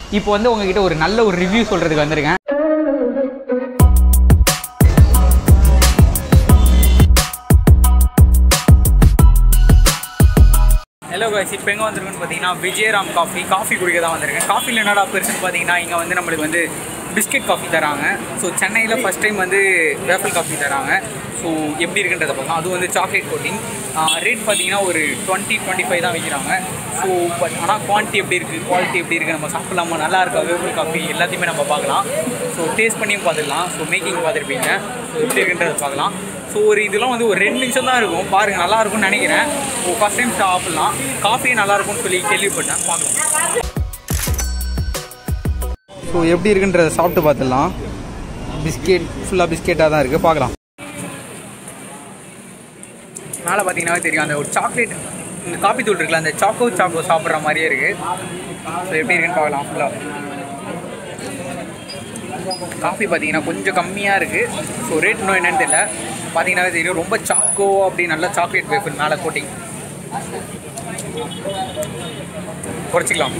இப்போ வந்து உங்ககிட்ட ஒரு நல்ல ஒரு ரிவ்யூ சொல்கிறதுக்கு வந்திருக்கேன் ஹலோ guys இப்போ எங்கே வந்திருக்குன்னு பார்த்தீங்கன்னா விஜயராம் காஃபி காஃபி குடிக்க தான் வந்திருக்கேன் காஃபியில் என்னடா பெருசுன்னு பார்த்தீங்கன்னா இங்கே வந்து நம்மளுக்கு வந்து பிஸ்கெட் காஃபி தராங்க ஸோ சென்னையில் ஃபஸ்ட் டைம் வந்து வேஃபல் காஃபி தராங்க ஸோ எப்படி இருக்குன்றத பார்க்கலாம் அது வந்து சாக்லேட் கோட்டிங் ரேட் பார்த்தீங்கன்னா ஒரு டுவெண்ட்டி டுவெண்ட்டி ஃபைவ் தான் விற்கிறாங்க ஸோ பட் ஆனால் குவான்டிட்டி எப்படி இருக்குது குவாலிட்டி எப்படி இருக்குது நம்ம சாப்பிடலாமா நல்லா இருக்கா வேஃபல் காஃபி எல்லாத்தையுமே நம்ம பார்க்கலாம் ஸோ டேஸ்ட் பண்ணியும் பார்த்துக்கலாம் ஸோ மேக்கிங் பார்த்துருப்பீங்க ஸோ எப்படி இருக்குன்றத பார்க்கலாம் ஸோ ஒரு இதெல்லாம் வந்து ஒரு ரெண்டு நிமிஷம் தான் இருக்கும் பாருங்கள் நல்லா இருக்கும்னு நினைக்கிறேன் ஸோ ஃபஸ்ட் டைம் சாப்பிட்லாம் காஃபியும் நல்லா இருக்கும்னு சொல்லி கேள்விப்பட்டேன் பார்க்கலாம் ஸோ எப்படி இருக்குன்றத சாப்பிட்டு பார்த்துடலாம் பிஸ்கெட் ஃபுல்லாக பிஸ்கெட்டாக தான் இருக்குது பார்க்கலாம் மேலே பார்த்தீங்கன்னா தெரியும் அந்த ஒரு சாக்லேட் இந்த காப்பி தூள் இருக்குல்ல அந்த சாக்கோ சாக்கோ சாப்பிட்ற மாதிரியே இருக்குது ஸோ எப்படி இருக்குன்னு பார்க்கலாம் ஃபுல்லாக காஃபி பார்த்தீங்கன்னா கொஞ்சம் கம்மியாக இருக்குது ஸோ ரேட் இன்னும் என்னன்னு தெரியல பார்த்தீங்கன்னா தெரியும் ரொம்ப சாக்கோ அப்படி நல்லா சாக்லேட் வேஃபல் மேலே கோட்டிங் குறைச்சிக்கலாம்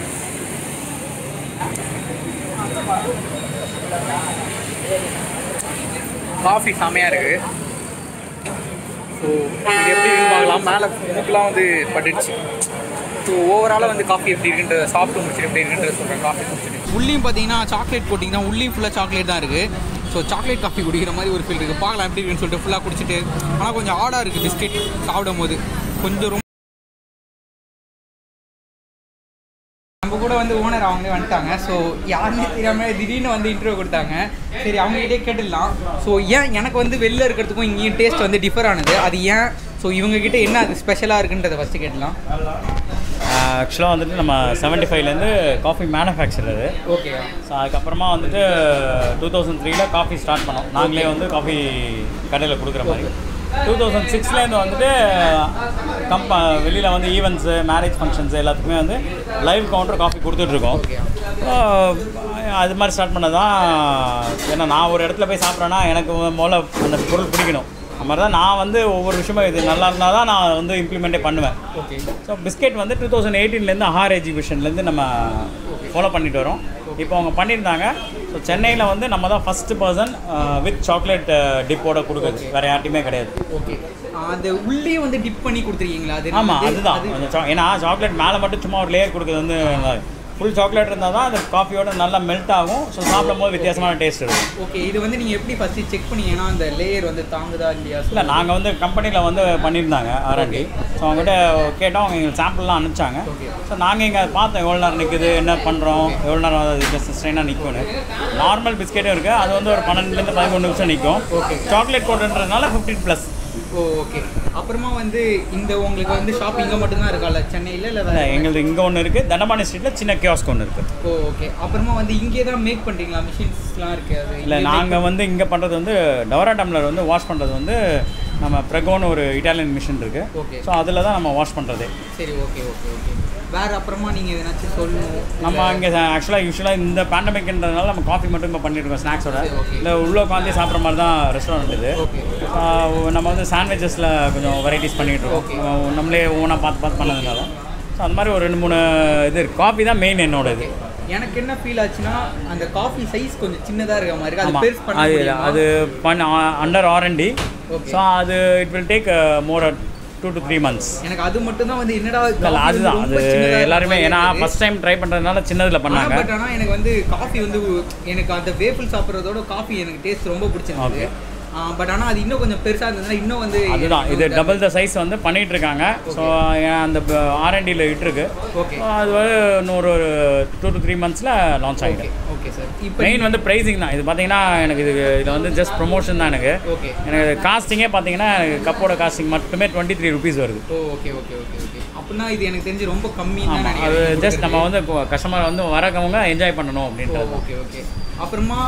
காஃபி செமையாக இருக்குது ஸோ இது எப்படி இருக்குன்னு பார்க்கலாம் மேலே மூக்கெலாம் வந்து பட்டுடுச்சு ஸோ ஓவராலாக வந்து காஃபி எப்படி இருக்குன்றத சாப்பிட்டு முடிச்சுட்டு எப்படி இருக்குன்றத சொல்கிறேன் காஃபி முடிச்சுட்டு உள்ளியும் பார்த்தீங்கன்னா சாக்லேட் கோட்டிங் தான் உள்ளியும் ஃபுல்லாக சாக்லேட் தான் இருக்குது ஸோ சாக்லேட் காஃபி குடிக்கிற மாதிரி ஒரு ஃபீல் இருக்குது பார்க்கலாம் எப்படி இருக்குன்னு சொல்லிட்டு ஃபுல்லாக குடிச்சிட்டு ஆனால் கொஞ்சம் ஆடாக இருக்குது பிஸ்கெட் சாப்பிடும் போது கொஞ்சம் ரொம்ப நம்ம கூட வந்து ஓனர் அவங்களே வந்துட்டாங்க ஸோ யாருமே தெரியாமல் திடீர்னு வந்து இன்டர்வியூ கொடுத்தாங்க சரி அவங்ககிட்டே கேட்டுடலாம் ஸோ ஏன் எனக்கு வந்து வெளில இருக்கிறதுக்கும் இங்கேயும் டேஸ்ட் வந்து டிஃபர் ஆனது அது ஏன் ஸோ இவங்ககிட்ட என்ன அது ஸ்பெஷலாக இருக்குன்றதை ஃபஸ்ட்டு கேட்டலாம் ஆக்சுவலாக வந்துட்டு நம்ம செவன்ட்டி ஃபைவ்லேருந்து காஃபி மேனுஃபேக்சரரு ஓகே ஸோ அதுக்கப்புறமா வந்துட்டு டூ தௌசண்ட் த்ரீல காஃபி ஸ்டார்ட் பண்ணோம் நாங்களே வந்து காஃபி கடையில் கொடுக்குற மாதிரி டூ தௌசண்ட் சிக்ஸ்லேருந்து வந்துட்டு கம்ப வெளியில் வந்து ஈவெண்ட்ஸு மேரேஜ் ஃபங்க்ஷன்ஸ் எல்லாத்துக்குமே வந்து லைவ் கவுண்டர் காஃபி கொடுத்துட்ருக்கோம் அது மாதிரி ஸ்டார்ட் பண்ணதான் ஏன்னா நான் ஒரு இடத்துல போய் சாப்பிட்றேன்னா எனக்கு முதல்ல அந்த பொருள் பிடிக்கணும் அது மாதிரி தான் நான் வந்து ஒவ்வொரு விஷயமும் இது நல்லா இருந்தால் தான் நான் வந்து இம்ப்ளிமெண்ட்டே பண்ணுவேன் ஓகே ஸோ பிஸ்கெட் வந்து டூ தௌசண்ட் எயிட்டீன்லேருந்து ஆஹார் எஜுகேஷன்லேருந்து நம்ம ஃபாலோ பண்ணிட்டு வரோம் இப்போ அவங்க பண்ணியிருந்தாங்க ஸோ சென்னையில் வந்து நம்ம தான் ஃபஸ்ட்டு பர்சன் வித் சாக்லேட் டிப்போட கொடுக்குறது வேறு யார்ட்டையுமே கிடையாது ஓகே அது உள்ளே வந்து டிப் பண்ணி கொடுத்துருக்கீங்களா அது ஆமாம் வந்து- அதுதான் அது- அந்த chao- ஏன்னா சாக்லேட் மேலே மட்டும் சும்மா ஒரு லேயர் கொடுக்குறது வந்து ஃபுல் சாக்லேட் இருந்தால் தான் அந்த காஃபியோட நல்லா மெல்ட் ஆகும் ஸோ சாப்பிடும் போது வித்தியாசமான டேஸ்ட் இருக்கும் ஓகே இது வந்து நீங்கள் எப்படி ஃபஸ்ட்டு செக் பண்ணீங்கன்னா அந்த லேயர் வந்து தாங்குதா இல்லையா இல்லை நாங்கள் வந்து கம்பெனியில் வந்து பண்ணியிருந்தாங்க ஆர்என்டி ஸோ அவங்ககிட்ட கேட்டோம் அவங்க எங்களுக்கு சாம்பிள்லாம் அனுப்பிச்சாங்க Okay. ஸோ நாங்கள் இங்கே பார்த்தோம் எவ்வளோ நேரம் நிற்குது என்ன பண்ணுறோம் எவ்வளோ நேரம் அது ஸ்ட்ரெயினாக நிற்கும்னு நார்மல் பிஸ்கெட்டும் இருக்குது அது வந்து ஒரு பன்னெண்டுலேருந்து பதிமூணு நிமிஷம் நிற்கும் Okay. சாக்லேட் கோட்டுன்றதுனால ஃபிஃப்டீன் ப்ளஸ் ஓ ஓகே அப்புறமா வந்து இந்த உங்களுக்கு வந்து ஷாப் இங்கே மட்டும்தான் இருக்கால சென்னையில் இல்லை வேற எங்களுக்கு இங்கே ஒன்று இருக்குது தண்டபாணி ஸ்ட்ரீட்டில் சின்ன கியாஸ்க் ஒன்று இருக்குது ஓ ஓகே அப்புறமா வந்து இங்கே தான் மேக் பண்ணுறீங்களா மிஷின்ஸ்லாம் இருக்குது அது இல்லை இங்கே நாங்கள் வந்து இங்கே பண்ணுறது வந்து டவரா டம்ளர் வந்து வாஷ் பண்ணுறது வந்து நம்ம ப்ரெகோன்னு ஒரு இட்டாலியன் மிஷின் இருக்குது Okay. ஸோ அதில் தான் நம்ம வாஷ் பண்ணுறதே make- சரி ஓகே ஓகே ஓகே வேறு அப்புறமா நீங்கள் எதனாச்சும் சொல்லணும் நம்ம இங்கே ஆக்சுவலாக யூஸ்வலாக இந்த பேண்டமிக்ன்றதுனால நம்ம காஃபி மட்டும் இப்போ பண்ணியிருக்கோம் ஸ்நாக்ஸோட சரி, okay. இல்லை உள்ள உட்காந்து சாப்பிட்ற மாதிரி தான் ரெஸ்டாரண்ட் இது ஓகே ஆஹ் நம்ம வந்து சாண்ட்விச்சஸில் கொஞ்சம் வெரைட்டிஸ் பண்ணிகிட்டு இருக்கோம் ஆஹ் நம்மளே ஓனாக பார்த்து பார்த்து பண்ணதுனால ஸோ அந்த மாதிரி ஒரு ரெண்டு மூணு இது இருக்குது காஃபி தான் மெயின் என்னோட இது எனக்கு என்ன ஃபீல் ஆச்சுன்னா அந்த காஃபி சைஸ் கொஞ்சம் சின்னதாக இருக்க மாதிரி இருக்கு அது ஆமாம் பெருசு பண்ண அது முடியுமா? அது பண்ண அண்டர் ஆர்என்டி Okay. ஸோ அது it will take more two to three months எனக்கு அது மட்டும் தான் வந்து என்னடா இல்லை coffee வந்து அதுதான் ரொம்ப அது சின்னதா இருக்க எல்லாருமே மாதிரி ஏன்னா இருக்கு. ஃபஸ்ட் டைம் ட்ரை பண்ணுறதுனால சின்னதில் பண்ணாங்க பட் ஆனால் எனக்கு வந்து காஃபி வந்து எனக்கு அந்த வேப்பிள் சாப்பிட்றதோட காஃபி எனக்கு டேஸ்ட் ரொம்ப பிடிச்சிருந்தது பட் ஆனால் அது இன்னும் கொஞ்சம் பெருசாக இருந்ததுன்னா இன்னும் வந்து அதுதான் இது டபுள் த சைஸ் வந்து பண்ணிட்டு இருக்காங்க ஸோ அந்த ஆர்என்டியில் இருக்கு ஓகே So, அது வந்து இன்னொரு ஒரு டூ டு த்ரீ மந்த்ஸில் லான்ச் ஓகே ஆகிடும் ஓகே சார் இப்போ மெயின் வந்து ப்ரைஸிங் தான் இது பார்த்தீங்கன்னா எனக்கு இது இதில் வந்து ஜஸ்ட் ப்ரொமோஷன் தான் எனக்கு ஓகே எனக்கு காஸ்டிங்கே பார்த்தீங்கன்னா கப்போட காஸ்டிங் மட்டுமே டுவெண்ட்டி த்ரீ ருபீஸ் வருது oh okay okay okay okay அப்படின்னா இது எனக்கு தெரிஞ்சு ரொம்ப கம்மின்னு தான் ஆமாம் அது நினைக்கிறேன் ஜஸ்ட் நம்ம வந்து கஸ்டமர் வந்து வரவங்க என்ஜாய் பண்ணணும் அப்படின்றது ஓகே ஓகே அப்புறமா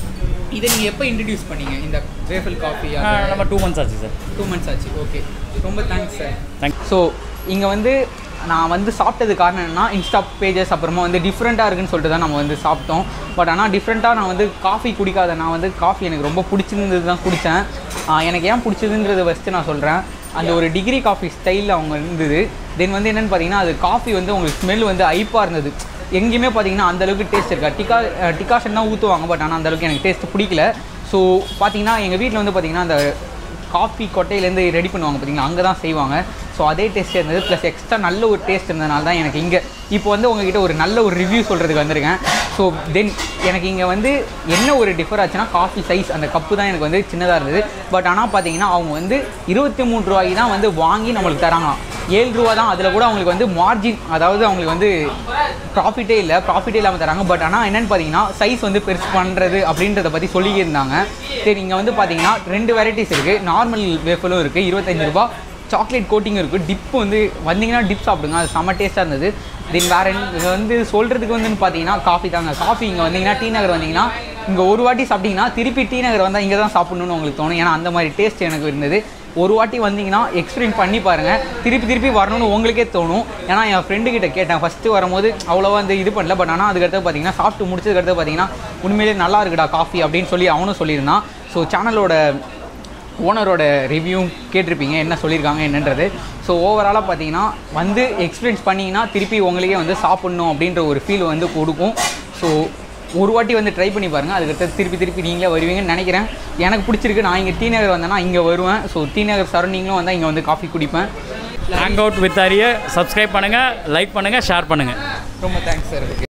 இதை நீங்கள் எப்போ இன்ட்ரடியூஸ் பண்ணீங்க இந்த வேஃபிள் காஃபி ஆ, நம்ம டூ மந்த்ஸ் ஆச்சு சார் டூ மந்த்ஸ் ஆச்சு ஓகே ரொம்ப தேங்க்ஸ் சார் தேங்க் ஸோ இங்கே வந்து நான் வந்து சாப்பிட்டது காரணம் என்னன்னா இன்ஸ்டா பேஜஸ் அப்புறமா வந்து டிஃப்ரெண்ட்டாக இருக்குன்னு சொல்லிட்டு தான் நம்ம வந்து சாப்பிட்டோம் பட் ஆனால் டிஃப்ரெண்ட்டாக நான் வந்து காஃபி குடிக்காத நான் வந்து காஃபி எனக்கு ரொம்ப பிடிச்சிருந்தது தான் குடித்தேன் எனக்கு ஏன் பிடிச்சதுன்றதை ஃபஸ்ட்டு நான் சொல்கிறேன் அந்த ஒரு டிகிரி காஃபி ஸ்டைலில் அவங்க இருந்தது தென் வந்து என்னென்னு பார்த்தீங்கன்னா அது காஃபி வந்து உங்களுக்கு ஸ்மெல் வந்து ஐப்பாக இருந்தது எங்கேயுமே பார்த்தீங்கன்னா அந்த அளவுக்கு டேஸ்ட் இருக்கா டிக்கா டிகாஷன் தான் ஊற்றுவாங்க பட் ஆனால் அந்த அளவுக்கு எனக்கு டேஸ்ட் பிடிக்கல ஸோ பார்த்தீங்கன்னா எங்கள் வீட்டில் வந்து பார்த்தீங்கன்னா அந்த காஃபி கொட்டையிலேருந்து ரெடி பண்ணுவாங்க பார்த்தீங்களா அங்கே தான் செய்வாங்க ஸோ அதே டேஸ்ட் இருந்தது ப்ளஸ் எக்ஸ்ட்ரா நல்ல ஒரு டேஸ்ட் இருந்ததுனால தான் எனக்கு இங்கே இப்போ வந்து உங்ககிட்ட ஒரு நல்ல ஒரு ரிவ்யூ சொல்கிறதுக்கு வந்திருக்கேன் ஸோ தென் எனக்கு இங்கே வந்து என்ன ஒரு டிஃபர் ஆச்சுன்னா காஃபி சைஸ் அந்த கப்பு தான் எனக்கு வந்து சின்னதாக இருந்தது பட் ஆனால் பார்த்தீங்கன்னா அவங்க வந்து இருபத்தி மூணு ரூபாய்க்கு தான் வந்து வாங்கி நம்மளுக்கு தராங்க ஏழு ரூபா தான் அதில் கூட அவங்களுக்கு வந்து மார்ஜின் அதாவது அவங்களுக்கு வந்து ப்ராஃபிட்டே இல்லை ப்ராஃபிட்டே இல்லாமல் தராங்க பட் ஆனால் என்னென்னு பார்த்தீங்கன்னா சைஸ் வந்து பெருசு பண்ணுறது அப்படின்றத பற்றி சொல்லியிருந்தாங்க சரி இங்கே வந்து பார்த்தீங்கன்னா ரெண்டு வெரைட்டிஸ் இருக்குது நார்மல் வேஃபலும் இருக்குது இருபத்தஞ்சு ரூபா சாக்லேட் கோட்டிங் இருக்குது டிப் வந்து வந்தீங்கன்னா டிப் சாப்பிடுங்க அது செம்ம டேஸ்ட்டாக இருந்தது தென் வேறு இங்கே வந்து சொல்கிறதுக்கு வந்து பார்த்தீங்கன்னா காஃபி தாங்க காஃபி இங்கே வந்தீங்கன்னா டி நகர் வந்தீங்கன்னா இங்கே ஒரு வாட்டி சாப்பிட்டீங்கன்னா திருப்பி டி நகர் வந்தால் இங்கே தான் சாப்பிடணும்னு உங்களுக்கு தோணும் ஏன்னா அந்த மாதிரி டேஸ்ட் எனக்கு இருந்தது ஒரு வாட்டி வந்தீங்கன்னா எக்ஸ்பீரியன்ஸ் பண்ணி பாருங்கள் திருப்பி திருப்பி வரணும்னு உங்களுக்கே தோணும் ஏன்னா என் ஃப்ரெண்டு கிட்ட கேட்டேன் ஃபஸ்ட்டு வரும்போது அவ்வளோவா வந்து இது பண்ணல பட் ஆனால் அதுக்கடுத்து பார்த்தீங்கன்னா சாப்பிட்டு முடிச்சதுக்கடுத்து பார்த்தீங்கன்னா உண்மையிலே நல்லா இருக்குடா காஃபி அப்படின்னு சொல்லி அவனும் சொல்லியிருந்தான் ஸோ சேனலோட ஓனரோட ரிவ்யூ கேட்டிருப்பீங்க என்ன சொல்லியிருக்காங்க என்னன்றது ஸோ ஓவராலாக பார்த்தீங்கன்னா வந்து எக்ஸ்பீரியன்ஸ் பண்ணிங்கன்னா திருப்பி உங்களுக்கே வந்து சாப்பிட்ணும் அப்படின்ற ஒரு ஃபீல் வந்து கொடுக்கும் ஸோ ஒரு வாட்டி வந்து ட்ரை பண்ணி பாருங்கள் அதுக்கடுத்து திருப்பி திருப்பி நீங்களே வருவீங்கன்னு நினைக்கிறேன் எனக்கு பிடிச்சிருக்கு நான் இங்கே டி நகர் வந்தேன்னா இங்கே வருவேன் ஸோ டி நகர் சரௌண்டிங்லும் வந்தால் இங்கே வந்து காஃபி குடிப்பேன் ஹேங் அவுட் வித் அரிய சப்ஸ்கிரைப் பண்ணுங்கள் லைக் பண்ணுங்கள் ஷேர் பண்ணுங்கள் ரொம்ப தேங்க்ஸ் சார்